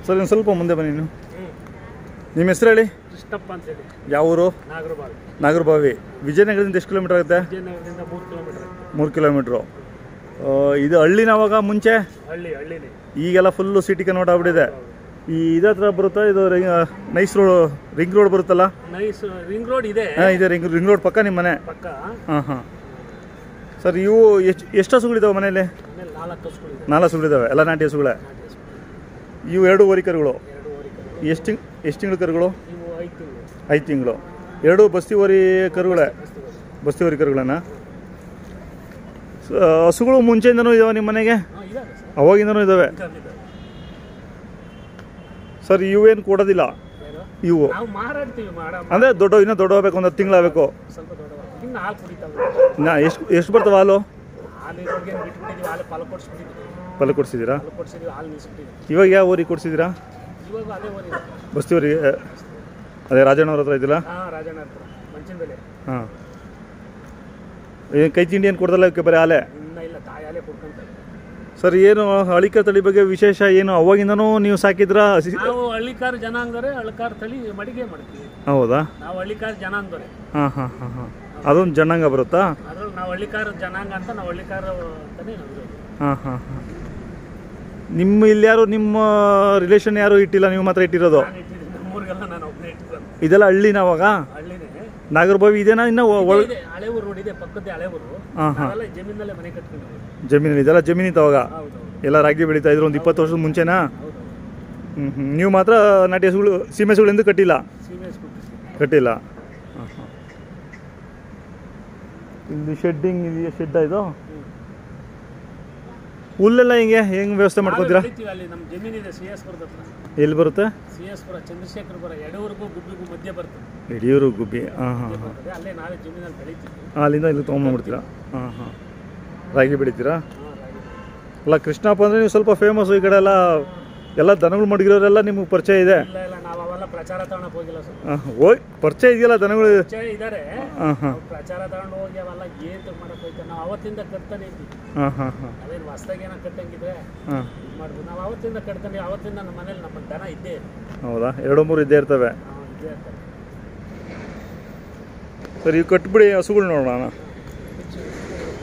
Sir ಇನ್ನು ಸ್ವಲ್ಪ ಮುಂದೆ ಬನ್ನಿ ನೀವು ಹ್ಞೂ ನಿಮ್ಮ ಹೆಸರು ಹೇಳಿ ಕೃಷ್ಣಪ್ಪ ಅಂತ ಹೇಳಿ ಯಾವ ಊರು ನಾಗರಬಾವಿ ನಾಗರಬಾವಿ ವಿಜಯನಗರದಿಂದ ಎಷ್ಟು ಕಿಲೋಮೀಟರ್ ಆಗುತ್ತೆ ವಿಜಯನಗರದಿಂದ ಮೂರು ಕಿಲೋಮೀಟರ್ ಮೂರು ಕಿಲೋಮೀಟ್ರು ಆ, ಇದು ಹಳ್ಳಿನ ಅವಾಗ ಮುಂಚೆ ಹಳ್ಳಿ ಹಳ್ಳಿನೇ ಈಗೆಲ್ಲ ಫುಲ್ಲು ಸಿಟಿ ಕನ್ವರ್ಟ್ ಆಗ್ಬಿಟ್ಟಿದೆ ಈ ಇದೇ ಹತ್ರ ಬರುತ್ತಾ ಇದು ರಿ- ನೈಸ್ ರೋಡ್ ರಿಂಗ್ ರೋಡ್ ಬರುತ್ತಲ್ಲ ನೈಸ್ ರಿಂಗ್ ರೋಡ್ ಇದೆ ಹಾಂ ಇದೆ ರಿಂಗ್ ರಿಂಗ್ ರೋಡ್ ಪಕ್ಕ ನಿಮ್ಮ ಮನೆ ಪಕ್ಕ ಹಾಂ ಹಾಂ ಸರ್ ಇವು ಎಷ್ಟು ಎಷ್ಟು ಹಸುಗಳಿದಾವೆ ಮನೇಲಿ ಆಮೇಲೆ ನಾಲ್ಕು ಹಸುಗಳಿದೆ ನಾಲ್ಕು ಹಸುಗಳಿದಾವೆ ಎಲ್ಲ ನಾಟಿ ಹಸುಗಳೇ ನಾಟಿ ಹಸು. ಇವು ಎರಡೂವರೆ ಕರುಗಳು ಎರಡೂವರೆ ಕರು ಎಷ್ಟು ತಿಂಗ್ ಎಷ್ಟು ತಿಂಗಳು ಕರುಗಳು ಇವು ಐದು ತಿಂಗಳು ಐದು ತಿಂಗಳು ಎರಡು ಬಸ್ತಿವರಿ ಕರುಗಳೇ ಬಸ್ತಿವರಿ ಕರುಗಳನ್ನ ಸ- ಹಸುಗಳು ಮುಂಚೆಯಿಂದನೂ ಇದಾವೆ ನಿಮ್ಮ ಮನೆಗೆ ಹಾಂ ಇದಾವೆ ಸರ್ ಅವಾಗಿಂದನೂ ಇದ್ದಾವೆ ಇದಾವೆ ಸರ್ ಇವೇನು ಕೊಡೋದಿಲ್ಲ ಏನು ಇವು ನಾವು ಮಾರಾಡ್ತೀವಿ ಮಾಡ ಅಂದರೆ ದೊಡ್ಡ ಇನ್ನೂ ದೊಡ್ಡವಾಗಬೇಕು ಒಂದು ಹತ್ತು ತಿಂಗಳಾಗಬೇಕು ಸ್ವಲ್ಪ ದೊಡ್ಡವ ಇನ್ನು ಹಾಲು ಕುಡಿತಾವೆ ನಾ ಎಷ್ಟು ಎಷ್ಟು ಬರ್ತವೆ ಹಾಲು ಹಾಲು ಇರೋರ್ಗೆ ಬಿಟ್ಬಿಟ್ಟಿದ್ವಿ ಹಾಲು ಪಾಲು ಕೊಡಿಸ್ಬಿಟ್ಟಿದ್ವಿ ಫಲ ಕೊಡಿಸಿದ್ದೀರಾ ಪಾಲು ಕೊಡಿಸಿದ್ವಿ ಹಾಲು ನಿಲ್ಸ್ಬಿಟ್ಟಿದ್ವಿ ಇವಾಗ ಯಾವ ಊರಿಗೆ ಕೊಡಿಸಿದ್ದೀರಾ ಇವಾಗ ಅದೇ ಓರಿ ಬಸ್ತಿವರಿ ಅದೇ ರಾಜಣ್ಣವ್ರ ಹತ್ರ ಇದ್ದಿಲ್ಲ ಹಾಂ ರಾಜಣ್ಣ ಹತ್ರ ಮಂಚಿನ ಬೆಲೆ ಹಾಂ ಏನು ಕೈ ತಿಂಡಿ ಏನು ಕೊಡ್ದಲ್ಲ ಇವಕ್ಕೆ ಬರೀ ಹಾಲೆ ಇನ್ನ ಇಲ್ಲ ತಾಯಿ ಹಾಲೇ ಕುಡ್ಕೊಂತಾರೆ ಸರ್ ಏನು ಅಳಿಕ ತಳಿ ಬಗ್ಗೆ ವಿಶೇಷ ಏನು ಅವಾಗಿಂದನೂ ನೀವು ಸಾಕಿದ್ರಾ ಹಸಿ- ನಾವು ಹಳ್ಳಿಕಾರ ಜನಾಂಗರೆ ಹಳ್ಳಿಕಾರ ತಳಿ ಮಡಿಗೆ ಮಾಡ್ತೀವಿ ಹೌದಾ ನಾವು ಹಳ್ಳಿಕಾರ ಜನಾಂಗರೆ ಹಾಂ ಹಾಂ ಹಾಂ ಹಾಂ ಅದೊಂದು ಜನಾಂಗ ಬರುತ್ತಾ ಅದ್ರಲ್ಲಿ ನಾವು ಹಳ್ಳಿಕಾರ ಜನಾಂಗ ಅಂತ ನಾವು ಹಳ್ಳಿಕಾರ ಅಂತಾನೆ ನಾವು ಇರೋದು. ಹಾಂ ಹಾಂ ಹಾಂ ನಿಮ್ಮ ಇಲ್ಲಿ ಯಾರು ನಿಮ್ಮ ರಿಲೇಷನ್ ಯಾರು ಇಟ್ಟಿಲ್ಲ ನೀವು ಮಾತ್ರ ಇಟ್ಟಿರೋದು ನಾನು ಇಟ್ಟಿದ್ದೀನಿ ನಮ್ಮೂರಿಗೆಲ್ಲ ನಾನು ಒಬ್ಬನೇ ಇಟ್ಟಿರೋದು ಇದೆಲ್ಲ ಹಳ್ಳಿನ ಅವಾಗ ಹಳ್ಳಿನೇ ನಾಗರಬಾವಿ ಇದೇನಾ ಇನ್ನು ಒಳ ಇದೆ ಹಳೆ ಊರು ರೋಡ್ ಇದೆ ಪಕ್ಕದ ಹಳೆ ಊರು ಹಾಂ ಹಾಂ ನಾವೆಲ್ಲ ಜಮೀನಲ್ಲೇ ಮನೆ ಕಟ್ಕೊಂಡಿದ್ದೀವಿ ಜಮೀನು ಇದೆಲ್ಲ ಜಮೀನಿತ್ತು ಅವಾಗ ಹೌದು ಎಲ್ಲ ರಾಗಿ ಬೆಳೀತಾ ಇದ್ರು ಒಂದು ಇಪ್ಪತ್ತು ವರ್ಷದ ಮುಂಚೆನಾ ಹೌದು ಹ್ಞೂ ಹ್ಞೂ ನೀವು ಮಾತ್ರ ನಾಟಿ ಹಸುಗಳು ಸೀಮೆ ಹಸುಗಳು ಎಂದು ಕಟ್ಟಿಲ್ಲ ಸೀಮೆ ಹಸ್ಬಿಟ್ಟು ಕಟ್ಟಿಲ್ಲ ಹಾಂ ಹಾಂ ಇಲ್ಲಿ ಶೆಡ್ಡಿಂಗ್ ಇದೆಯಾ ಶೆಡ್ ಇದು ಹುಲ್ಲೆಲ್ಲ ಹಿಂಗೆ ಹೆಂಗೆ ವ್ಯವಸ್ಥೆ ಮಾಡ್ಕೊತೀರಾ ಬೆಳಿತೀವಿ ಅಲ್ಲಿ ನಮ್ಮ ಜಮೀನಿದೆ ಸಿ ಎಸ್ ಪುರದ ಹತ್ರ ಎಲ್ಲಿ ಬರುತ್ತೆ ಸಿ ಎಸ್ ಪುರ ಚಂದ್ರಶೇಖರಪುರ ಎಡವರೆಗೂ ಗುಬ್ಬಿಗೂ ಮಧ್ಯೆ ಬರ್ತದೆ ಯಡಿಯೂರು ಗುಬ್ಬಿ ಹಾಂ ಹಾಂ ಹಾಂ ಬರ್ತದೆ ಅಲ್ಲೇ ನಾವೇ ಜಮೀನಲ್ಲಿ ಬೆಳಿತೀವಿ ಅಲ್ಲಿಂದ ಇಲ್ಲಿ ತೊಗೊಂಬಂದ್ಬಿಡ್ತೀರಾ ಹಾಂ ಹಾಂ ರಾಗಿ ಬೆಳಿತೀರಾ ಹಾಂ ರಾಗಿ ಅಲ್ಲ ಕೃಷ್ಣಪ್ಪ ಅಂದರೆ ನೀವು ಸ್ವಲ್ಪ ಫೇಮಸ್ಸು ಈ ಕಡೆ ಎಲ್ಲ ಎಲ್ಲ ದನಗಳು ಮಡಗಿರೋರೆಲ್ಲ ನಿಮಗೆ ಪರಿಚಯ ಇದೆ ಇಲ್ಲ ಇಲ್ಲ ನಾವು ಅವೆಲ್ಲ ಪ್ರಚಾರ ತಗೊಳಕ್ ಹೋಗಿಲ್ಲ ಸರ್ ಹಾಂ ಹೋಯ್ ಪರಿಚಯ ಇದೆಯಲ್ಲ ದನಗಳು ಪರಿಚಯ ಇದ್ದಾರೆ ಹಾಂ ಹಾಂ ನಾವು ಪ್ರಚಾರ ತಗೊಂಡು ಹೋಗಿ ಅವೆಲ್ಲ ಏನ್ ಮಾಡಕ್ ಹೋಯ್ತು ನಾವು ಅವತ್ತಿಂದ ಕಟ್ತಾನೆ ಇದ್ವಿ ಹಾಂ ಹಾಂ ಹಾಂ ಅವೇನು ಹೊಸ್ದಾಗಿ ಏನೋ ಕಟ್ಟಂಗಿದ್ರೆ ಹಾಂ ಇದು ಮಾಡ್ಬೋದು ನಾವು ಅವತ್ತಿಂದ ಕಟ್ಕೊಂಡು ಅವತ್ತಿಂದ ನಮ್ಮ ಮನೇಲಿ ನಮ್ಮ ದನ ಇದ್ದೇ ಇದೆ. ಹೌದಾ ಎರಡು ಮೂರು ಇದ್ದೇ ಇರ್ತವೆ ನಾವು ಇದ್ದೇ ಇರ್ತಾರೆ ಸರಿ ಕಟ್ಬಿಡಿ ಹಸುಗಳು ನೋಡೋಣ